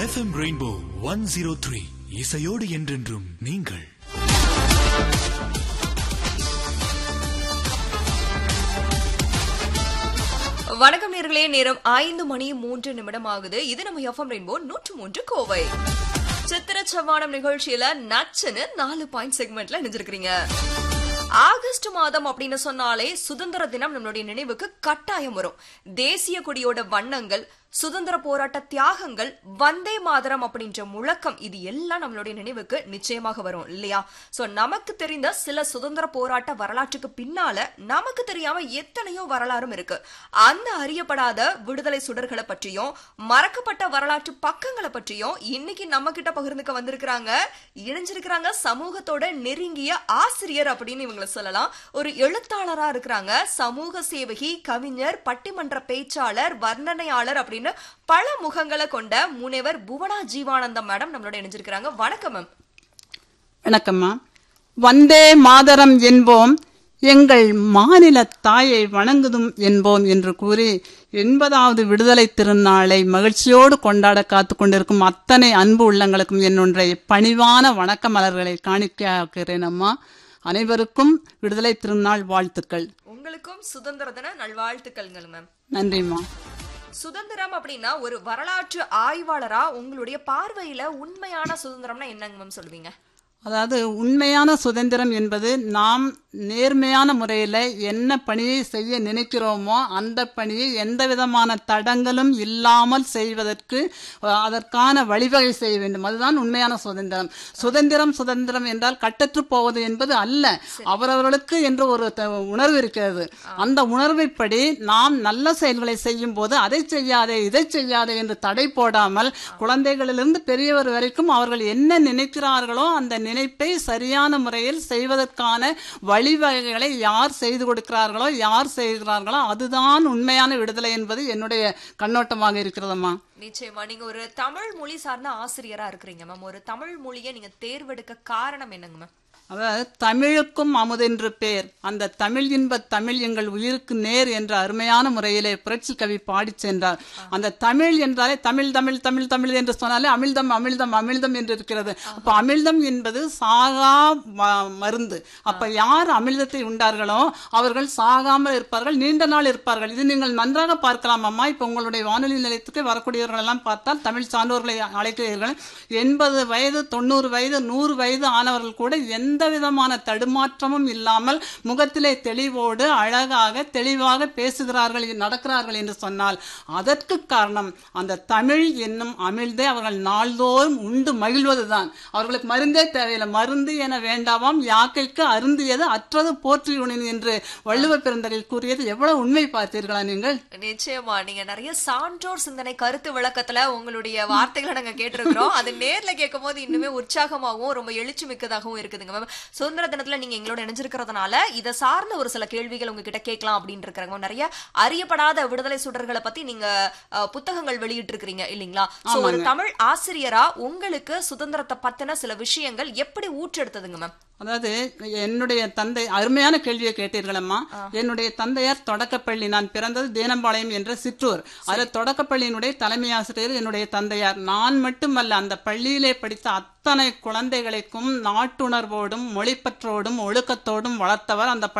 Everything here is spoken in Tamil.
FM rainbow one zero three இசையோடு என்றென்றும் நீங்கள் வணக்கம் நேர்களே நேரம் ஐந்து மணி மூன்று நிமிடம் ஆகுது இது நம்ம எஃப்எம் ரெயின்போ நூற்று மூன்று கோவை சித்திர சவானம் நிகழ்ச்சியில நச்சுன்னு நாலு பாயிண்ட் செக்மெண்ட்ல நினைஞ்சிருக்கிறீங்க ஆகஸ்ட் மாதம் அப்படின்னு சொன்னாலே சுதந்திர தினம் நம்மளுடைய நினைவுக்கு கட்டாயம் வரும் தேசிய கொடியோட வண்ணங்கள் சுதந்திர போராட்ட தியாகங்கள் வந்தே மாதரம் அப்படின்ற முழக்கம் இது எல்லாம் நம்மளுடைய நினைவுக்கு நிச்சயமாக வரும் இல்லையா சோ நமக்கு தெரிந்த சில சுதந்திர போராட்ட வரலாற்றுக்கு பின்னால நமக்கு தெரியாம எத்தனையோ வரலாறும் இருக்கு அந்த அறியப்படாத விடுதலை சுடர்களை பற்றியும் மறக்கப்பட்ட வரலாற்று பக்கங்களை பற்றியும் இன்னைக்கு நம்ம கிட்ட பகிர்ந்துக்க வந்திருக்கிறாங்க இணைஞ்சிருக்கிறாங்க சமூகத்தோட நெருங்கிய ஆசிரியர் அப்படின்னு இவங்களை சொல்லலாம் ஒரு எழுத்தாளரா இருக்கிறாங்க சமூக சேவகி கவிஞர் பட்டிமன்ற பேச்சாளர் வர்ணனையாளர் அப்படின்னு பல முகங்களை கொண்ட முனைவர் புவனா ஜீவானந்தம் மேடம் நம்மளோட இணைஞ்சிருக்கிறாங்க வணக்கம் மேம் வணக்கம்மா வந்தே மாதரம் என்போம் எங்கள் மாநில தாயை வணங்குதும் என்போம் என்று கூறி எண்பதாவது விடுதலை திருநாளை மகிழ்ச்சியோடு கொண்டாட காத்து கொண்டிருக்கும் அத்தனை அன்பு உள்ளங்களுக்கும் என்னொன்றை பணிவான வணக்க மலர்களை காணிக்கையாக்குகிறேன் அம்மா அனைவருக்கும் விடுதலை திருநாள் வாழ்த்துக்கள் உங்களுக்கும் சுதந்திர தின நல்வாழ்த்துக்கள்கள் மேம் நன்றிம்மா சுதந்திரம் அப்படின்னா ஒரு வரலாற்று ஆய்வாளரா உங்களுடைய பார்வையில உண்மையான சுதந்திரம்னா என்னங்க மேம் சொல்லுவீங்க அதாவது உண்மையான சுதந்திரம் என்பது நாம் நேர்மையான முறையில் என்ன பணியை செய்ய நினைக்கிறோமோ அந்த பணியை எந்த விதமான தடங்களும் இல்லாமல் செய்வதற்கு அஹ், அதற்கான வழிவகை செய்ய வேண்டும் அதுதான் உண்மையான சுதந்திரம் சுதந்திரம் சுதந்திரம் என்றால் கட்டற்று போவது என்பது அல்ல அவரவர்களுக்கு என்று ஒரு த- உணர்வு இருக்கிறது அந்த உணர்வைப்படி நாம் நல்ல செயல்களை செய்யும் போது அதை செய்யாதே இதை செய்யாதே என்று தடை போடாமல் குழந்தைகளிலிருந்து பெரியவர் வரைக்கும் அவர்கள் என்ன நினைக்கிறார்களோ அந்த நினைப்பை சரியான முறையில் செய்வதற்கான வழிவகைகளை யார் செய்து கொடுக்கிறார்களோ யார் செய்கிறார்களோ அதுதான் உண்மையான விடுதலை என்பது என்னுடைய கண்ணோட்டமாக இருக்கிறதம்மா நிச்சயமா நீங்க ஒரு தமிழ் மொழி சார்ந்த ஆசிரியரா இருக்கிறீங்க மேம் ஒரு தமிழ் மொழியை நீங்க தேர்வெடுக்க காரணம் என்னங்க மேம் அதாவது தமிழுக்கும் அமுதென்று பேர் அந்த தமிழ் இன்ப தமிழ் எங்கள் உயிருக்கு நேர் என்ற அருமையான முறையிலே புரட்சி கவி பாடிச் சென்றார் அந்த தமிழ் என்றாலே தமிழ் தமிழ் தமிழ் தமிழ் என்று சொன்னாலே அமிழ்தம் அமிழ்தம் அமிழ்தம் என்று இருக்கிறது அப்ப அமிழ்தம் என்பது சாகா ம- மருந்து அப்ப யார் அமிழ்தத்தை உண்டார்களோ அவர்கள் சாகாமல் இருப்பார்கள் நீண்ட நாள் இருப்பார்கள் இது நீங்கள் நன்றாக பார்க்கலாம் அம்மா இப்ப உங்களுடைய வானொலி நிலையத்துக்கு வரக்கூடியவர்கள் எல்லாம் பார்த்தால் தமிழ் சான்றோர்களை அழைக்கிறீர்கள் எண்பது வயது தொண்ணூறு வயது நூறு வயது ஆனவர்கள் கூட எந்த விதமான தடுமாற்றமும் இல்லாமல் முகத்திலே தெளிவோடு அழகாக தெளிவாக பேசுகிறார்கள் நடக்கிறார்கள் என்று சொன்னால் அதற்கு காரணம் அந்த தமிழ் என்னும் அமிழ்தே அவர்கள் நாள்தோறும் உண்டு மகிழ்வதுதான் அவர்களுக்கு மருந்தே தேவையில்லை மருந்து என வேண்டாமாம் யாக்கைக்கு அருந்தியது அற்றது போற்றி உணின் என்று வள்ளுவ பெருந்தகையில் கூறியது எவ்வளவு உண்மை பார்த்தீர்களா நீங்கள் நிச்சயமா நீங்க நிறைய சான்றோர் சிந்தனை கருத்து விளக்கத்துல உங்களுடைய வார்த்தைகளை நாங்க கேட்டிருக்கிறோம் அது நேர்ல கேட்கும் போது இன்னுமே உற்சாகமாகவும் ரொம்ப எழுச்சி மிக்கதாகவும் இருக்குதுங்க மேம் சுதந்திர தினத்துல நீங்க எங்களோட இணைஞ்சிருக்கிறதுனால இதை சார்ந்த ஒரு சில கேள்விகள் உங்ககிட்ட கேட்கலாம் அப்படின்னு இருக்கிறாங்க மேம். நிறைய அறியப்படாத விடுதலை சுடர்களை பத்தி நீங்க அஹ், புத்தகங்கள் வெளியிட்டு இருக்கிறீங்க இல்லீங்களா சோ ஒரு தமிழ் ஆசிரியரா உங்களுக்கு சுதந்திரத்தை பத்தின சில விஷயங்கள் எப்படி ஊற்றெடுத்ததுங்க மேம் அதாவது என்னுடைய தந்தை அருமையான கேள்வியை கேட்டீர்களம்மா என்னுடைய தந்தையார் தொடக்கப்பள்ளி நான் பிறந்தது தேனம்பாளையம் என்ற சிற்றூர் அதில் தொடக்கப்பள்ளியினுடைய தலைமை ஆசிரியர் என்னுடைய தந்தையார் நான் மட்டுமல்ல அந்த பள்ளியிலே படித்த அத்தனை குழந்தைகளுக்கும் நாட்டுணர்வோடும் மொழிப்பற்றோடும் ஒழுக்கத்தோடும் வளர்த்தவர் அந்த